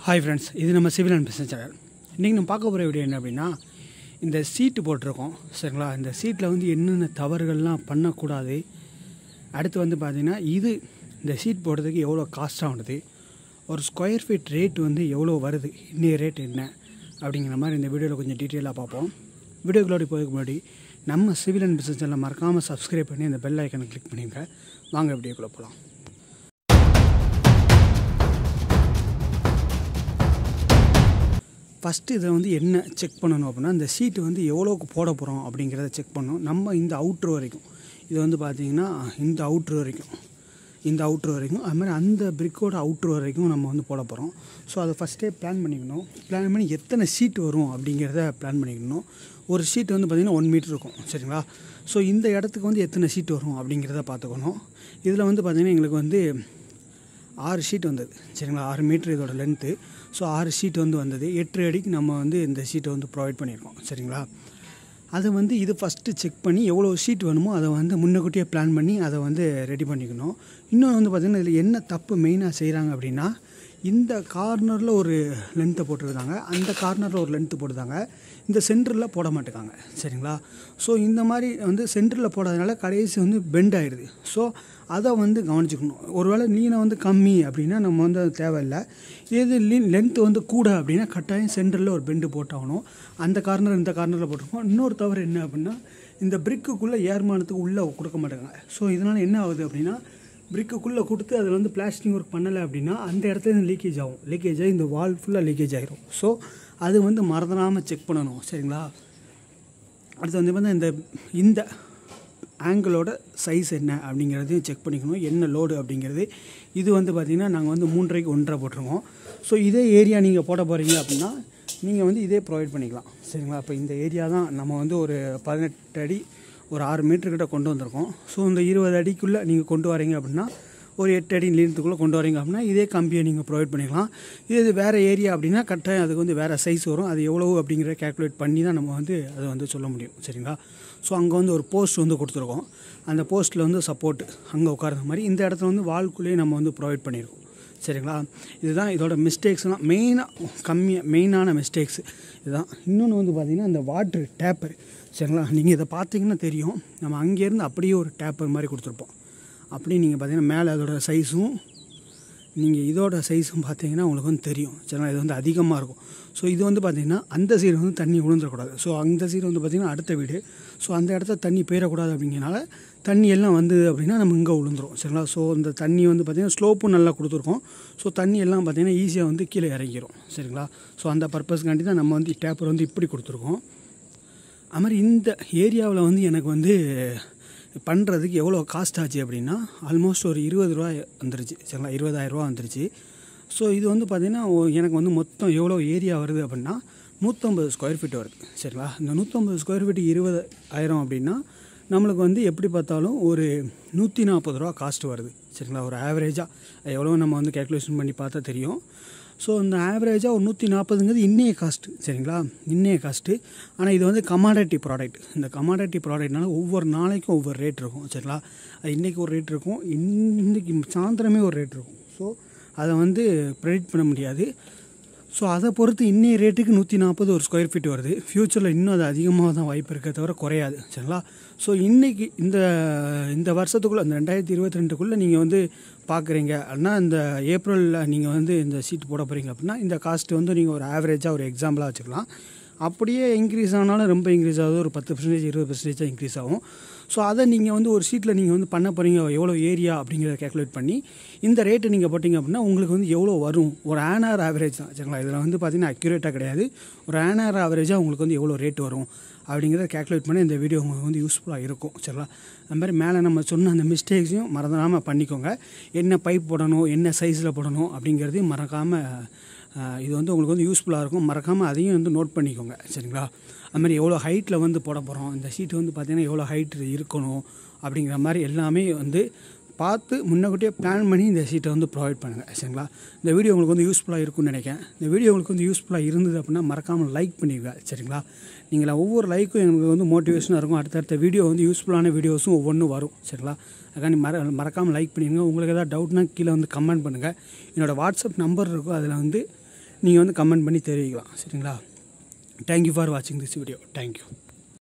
hi friends இது நம்ம civil and business channel இன்றைக்கி நம்ம பார்க்க போகிற வீடியோ என்ன அப்படின்னா இந்த சீட்டு போட்டிருக்கோம் சரிங்களா இந்த சீட்டில் வந்து என்னென்ன தவறுகள்லாம் பண்ணக்கூடாது அடுத்து வந்து பார்த்திங்கன்னா இது இந்த சீட் போடுறதுக்கு எவ்வளோ காஸ்ட்டாக வருது ஒரு ஸ்கொயர் ஃபீட் ரேட் வந்து எவ்வளோ வருது இன்னைய ரேட் என்ன அப்படிங்கிற மாதிரி இந்த வீடியோவில் கொஞ்சம் டீட்டெயிலாக பார்ப்போம் வீடியோக்குள்ளோடி போகிறதுக்கு முன்னாடி நம்ம சிவில் அண்ட் பிஸ்னஸ் சேனலை மறக்காமல் சப்ஸ்கிரைப் பண்ணி அந்த பெல் ஐக்கனை கிளிக் பண்ணிடுங்க வாங்க வீடியோக்குள்ளே போகலாம் ஃபஸ்ட்டு இதில் வந்து என்ன செக் பண்ணணும் அப்படின்னா இந்த சீட்டு வந்து எவ்வளோக்கு போட போகிறோம் அப்படிங்கிறத செக் பண்ணணும் நம்ம இந்த அவுட்ரு வரைக்கும் இது வந்து பார்த்திங்கன்னா இந்த அவுட்ரு வரைக்கும் இந்த அவுட்ரு வரைக்கும் அது மாதிரி அந்த பிரிக்கோட அவுட்ரு வரைக்கும் நம்ம வந்து போட போகிறோம் ஸோ அதை ஃபஸ்ட்டே பிளான் பண்ணிக்கணும் பிளான் பண்ணி எத்தனை சீட் வரும் அப்படிங்கிறத பிளான் பண்ணிக்கணும் ஒரு சீட் வந்து பார்த்திங்கன்னா ஒன் மீட்டர் இருக்கும் சரிங்களா ஸோ இந்த இடத்துக்கு வந்து எத்தனை சீட் வரும் அப்படிங்கிறத பார்த்துக்கணும் இதில் வந்து பார்த்திங்கன்னா எங்களுக்கு வந்து ஆறு ஷீட் வந்தது சரிங்களா ஆறு மீட்ரு இதோட லென்த்து ஸோ ஆறு ஷீட் வந்து வந்தது எட்டு அடிக்கு நம்ம வந்து இந்த ஷீட்டை வந்து ப்ரொவைட் பண்ணியிருக்கோம் சரிங்களா அதை வந்து இது ஃபஸ்ட்டு செக் பண்ணி எவ்வளோ ஷீட் வேணுமோ அதை வந்து முன்னக்கூட்டியே பிளான் பண்ணி அதை வந்து ரெடி பண்ணிக்கணும் இன்னொன்று வந்து பார்த்திங்கன்னா இதில் என்ன தப்பு மெயினாக செய்கிறாங்க அப்படின்னா இந்த கார்னரில் ஒரு லென்த்தை போட்டிருந்தாங்க அந்த கார்னரில் ஒரு லென்த்து போட்டுருந்தாங்க இந்த சென்டரில் போட மாட்டேங்காங்க சரிங்களா ஸோ இந்த மாதிரி வந்து சென்டரில் போடாதனால கடைசி வந்து பெண்ட் ஆயிடுது ஸோ அதை வந்து கவனிச்சுக்கணும் ஒருவேளை நீனை வந்து கம்மி அப்படின்னா நம்ம வந்து அது தேவையில்லை இது லீன் லென்த்து வந்து கூட அப்படின்னா கட்டாயம் சென்டரில் ஒரு பெண்டு போட்டாகணும் அந்த கார்னர் இந்த கார்னரில் போட்டிருக்கோம் இன்னொரு தவறு என்ன அப்படின்னா இந்த பிரிக்குக்குள்ளே ஏர்மானத்துக்கு உள்ளே கொடுக்க மாட்டாங்க ஸோ இதனால் என்ன ஆகுது அப்படின்னா பிரிக்குக்குள்ளே கொடுத்து அதில் வந்து பிளாஸ்டிக் ஒர்க் பண்ணலை அப்படின்னா அந்த இடத்துல லீக்கேஜ் ஆகும் லீக்கேஜ் ஆகி இந்த வால் ஃபுல்லாக லீக்கேஜ் ஆகிரும் ஸோ அது வந்து மறந்துடாமல் செக் பண்ணணும் சரிங்களா அடுத்து வந்து பார்த்தா இந்த இந்த ஆங்கிளோட சைஸ் என்ன அப்படிங்கிறதையும் செக் பண்ணிக்கணும் என்ன லோடு அப்படிங்கிறது இது வந்து பார்த்திங்கன்னா நாங்கள் வந்து மூன்றரைக்கு ஒன்றரை போட்டிருக்கோம் ஸோ இதே ஏரியா நீங்கள் போட போகிறீங்க அப்படின்னா நீங்கள் வந்து இதே ப்ரொவைட் பண்ணிக்கலாம் சரிங்களா இப்போ இந்த ஏரியா தான் நம்ம வந்து ஒரு பதினெட்டு அடி ஒரு ஆறு மீட்டர்கிட்ட கொண்டு வந்திருக்கோம் ஸோ இந்த இருபது அடிக்குள்ளே நீங்கள் கொண்டு வரீங்க அப்படின்னா ஒரு எட்டு அடி நீளத்துக்குள்ளே கொண்டு வரீங்க அப்படின்னா இதே கம்பியை நீங்கள் ப்ரொவைட் பண்ணிக்கலாம் இது வேறு ஏரியா அப்படின்னா கரெக்டாக அதுக்கு வந்து வேறு சைஸ் வரும் அது எவ்வளவு அப்படிங்கிறத கேல்குலேட் பண்ணி தான் நம்ம வந்து அதை வந்து சொல்ல முடியும் சரிங்களா ஸோ அங்கே வந்து ஒரு போஸ்ட் வந்து கொடுத்துருக்கோம் அந்த போஸ்ட்டில் வந்து சப்போர்ட் அங்கே உட்கார்ற மாதிரி இந்த இடத்துல வந்து வால்குள்ளேயே நம்ம வந்து ப்ரொவைட் பண்ணியிருக்கோம் சரிங்களா இதுதான் இதோட மிஸ்டேக்ஸ்லாம் மெயினாக கம்மியாக மெயினான மிஸ்டேக்ஸ் இதுதான் இன்னொன்று வந்து பார்த்திங்கன்னா இந்த வாட்ரு டேப்பர் சரிங்களா நீங்கள் இதை பார்த்தீங்கன்னா தெரியும் நம்ம அங்கேருந்து அப்படியே ஒரு டேப்பர் மாதிரி கொடுத்துருப்போம் அப்படியே நீங்கள் பார்த்தீங்கன்னா மேலே அதோட சைஸும் நீங்கள் இதோட சைஸும் பார்த்தீங்கன்னா உங்களுக்கு வந்து தெரியும் சரிங்களா இது வந்து அதிகமாக இருக்கும் ஸோ இது வந்து பார்த்திங்கன்னா அந்த சைடு வந்து தண்ணி விழுந்துடக்கூடாது ஸோ அந்த சைடு வந்து பார்த்திங்கன்னா அடுத்த வீடு ஸோ அந்த இடத்துல தண்ணி போயிடக்கூடாது அப்படிங்கிறனால தண்ணி எல்லாம் வந்தது அப்படின்னா நம்ம இங்கே விழுந்துரும் சரிங்களா ஸோ இந்த தண்ணி வந்து பார்த்திங்கன்னா ஸ்லோப்பும் நல்லா கொடுத்துருக்கோம் ஸோ தண்ணி எல்லாம் பார்த்திங்கன்னா ஈஸியாக வந்து கீழே இறங்கிரும் சரிங்களா ஸோ அந்த பர்பஸ்க்காண்டி தான் நம்ம வந்து டேப்பர் வந்து இப்படி கொடுத்துருக்கோம் அது மாதிரி இந்த ஏரியாவில் வந்து எனக்கு வந்து பண்ணுறதுக்கு எவ்வளோ காஸ்ட் ஆச்சு அப்படின்னா ஆல்மோஸ்ட் ஒரு இருபது ரூபா வந்துருச்சு சரிங்களா இருபதாயிரரூவா வந்துருச்சு ஸோ இது வந்து பார்த்திங்கன்னா எனக்கு வந்து மொத்தம் எவ்வளோ ஏரியா வருது அப்படின்னா நூற்றம்பது ஸ்கொயர் ஃபீட் வருது சரிங்களா இந்த நூற்றம்பது ஸ்கொயர் ஃபீட் இருபது ஆயிரம் அப்படின்னா நம்மளுக்கு வந்து எப்படி பார்த்தாலும் ஒரு நூற்றி நாற்பது ரூபா காஸ்ட் வருது சரிங்களா ஒரு ஆவரேஜாக எவ்வளோ நம்ம வந்து கேல்குலேஷன் பண்ணி பார்த்தா தெரியும் ஸோ இந்த ஆவரேஜாக ஒரு நூற்றி நாற்பதுங்கிறது இன்னைய காஸ்ட்டு சரிங்களா இன்னைய காஸ்ட்டு ஆனால் இது வந்து கமாடிட்டி ப்ராடக்ட் இந்த கமாடிட்டி ப்ராடக்ட்னால ஒவ்வொரு நாளைக்கும் ஒவ்வொரு ரேட் இருக்கும் சரிங்களா அது இன்றைக்கி ஒரு ரேட் இருக்கும் இன்றைக்கி சாயந்தரமே ஒரு ரேட் இருக்கும் ஸோ அதை வந்து ப்ரெடிக்ட் பண்ண முடியாது ஸோ அதை பொறுத்து இன்னைய ரேட்டுக்கு நூற்றி நாற்பது ஒரு ஸ்கொயர் ஃபீட் வருது ஃப்யூச்சரில் இன்னும் அது அதிகமாக தான் வாய்ப்பு இருக்க தவிர குறையாது சரிங்களா ஸோ இன்றைக்கி இந்த இந்த வருஷத்துக்குள்ளே இந்த ரெண்டாயிரத்தி இருபத்தி ரெண்டுக்குள்ளே நீங்கள் வந்து பார்க்குறீங்க அப்படின்னா இந்த ஏப்ரலில் நீங்கள் வந்து இந்த சீட் போட போகிறீங்க அப்படின்னா இந்த காஸ்ட்டு வந்து நீங்கள் ஒரு ஆவரேஜாக ஒரு எக்ஸாம்பிளாக வச்சுக்கலாம் அப்படியே இன்க்ரீஸ் ஆனாலும் ரொம்ப இன்க்ரீஸ் ஆகுது ஒரு பத்து பர்சன்டேஜ் இருபது பர்சன்டேஜாக இன்க்ரீஸ் ஆகும் ஸோ அதை நீங்கள் வந்து ஒரு சீட்டில் நீங்கள் வந்து பண்ண போகிறீங்க எவ்வளோ ஏரியா அப்படிங்கிறத கேல்குலேட் பண்ணி இந்த ரேட்டு நீங்கள் போட்டிங்க அப்படின்னா உங்களுக்கு வந்து எவ்வளோ வரும் ஒரு ஆனார் ஆவரேஜ் தான் சரிங்களா இதில் வந்து பார்த்திங்கன்னா அக்யூரேட்டாக கிடையாது ஒரு ஆனார் ஆவரேஜாக உங்களுக்கு வந்து எவ்வளோ ரேட் வரும் அப்படிங்கிறத கேல்குலேட் பண்ணி இந்த வீடியோ உங்களுக்கு வந்து யூஸ்ஃபுல்லாக இருக்கும் சரிங்களா அது மாதிரி மேலே நம்ம சொன்ன அந்த மிஸ்டேக்ஸையும் மறந்துடாமல் பண்ணிக்கோங்க என்ன பைப் போடணும் என்ன சைஸில் போடணும் அப்படிங்கிறதையும் மறக்காமல் இது வந்து உங்களுக்கு வந்து யூஸ்ஃபுல்லாக இருக்கும் மறக்காமல் அதையும் வந்து நோட் பண்ணிக்கோங்க சரிங்களா அதுமாதிரி எவ்வளோ ஹைட்டில் வந்து போட போகிறோம் இந்த சீட்டு வந்து பார்த்திங்கன்னா எவ்வளோ ஹைட் இருக்கணும் அப்படிங்கிற மாதிரி எல்லாமே வந்து பார்த்து முன்னக்கூட்டியே பிளான் பண்ணி இந்த சீட்டை வந்து ப்ரொவைட் பண்ணுங்கள் சரிங்களா இந்த வீடியோ உங்களுக்கு வந்து யூஸ்ஃபுல்லாக இருக்கும்னு நினைக்கிறேன் இந்த வீடியோ உங்களுக்கு வந்து யூஸ்ஃபுல்லாக இருந்தது அப்படின்னா மறக்காமல் லைக் பண்ணிடுங்க சரிங்களா நீங்கள் ஒவ்வொரு லைக்கும் எங்களுக்கு வந்து மோட்டிவேஷனாக இருக்கும் அடுத்தடுத்த வீடியோ வந்து யூஸ்ஃபுல்லான வீடியோஸும் ஒவ்வொன்றும் வரும் சரிங்களா அதுக்காண்டி மற மறக்காமல் லைக் பண்ணிடுங்க உங்களுக்கு ஏதாவது டவுட்னா கீழே வந்து கமெண்ட் பண்ணுங்கள் என்னோடய வாட்ஸ்அப் நம்பர் இருக்கும் அதில் வந்து நீங்கள் வந்து கமெண்ட் பண்ணி தெரிவிக்கலாம் சரிங்களா தேங்க்யூ ஃபார் வாட்சிங் திஸ் வீடியோ தேங்க்யூ